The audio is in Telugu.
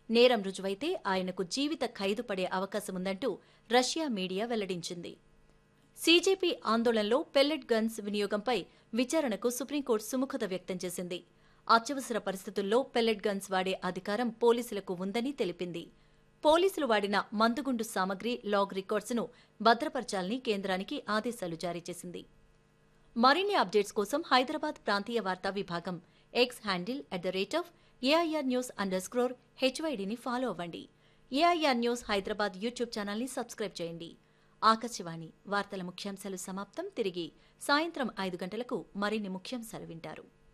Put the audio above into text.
నేరం రుజువైతే ఆయనకు జీవిత ఖైదు పడే అవకాశముందంటూ రష్యా మీడియా వెల్లడించింది సీజేపీ ఆందోళనలో పెల్లెట్ గన్స్ వినియోగంపై విచారణకు సుప్రీంకోర్టు సుముఖత వ్యక్తం చేసింది అత్యవసర పరిస్థితుల్లో పెల్లెట్ గన్స్ వాడే అధికారం పోలీసులకు ఉందని తెలిపింది పోలీసులు వాడిన మందుగుండు సామగ్రి లాగ్ రికార్డ్స్ను భద్రపరచాలని కేంద్రానికి ఆదేశాలు జారీ చేసింది మరిన్ని అప్డేట్స్ కోసం హైదరాబాద్ ప్రాంతీయ వార్తా విభాగం X handle at the rate of AIR news underscore హెచ్వైడిని ఫాలో అవ్వండి ఏఐఆర్ న్యూస్ హైదరాబాద్ యూట్యూబ్ ఛానల్ని సబ్స్క్రైబ్ చేయండి ఆకాశవాణి వార్తల ముఖ్యాంశాలు సమాప్తం తిరిగి సాయంత్రం ఐదు గంటలకు మరిన్ని ముఖ్యాంశాలు వింటారు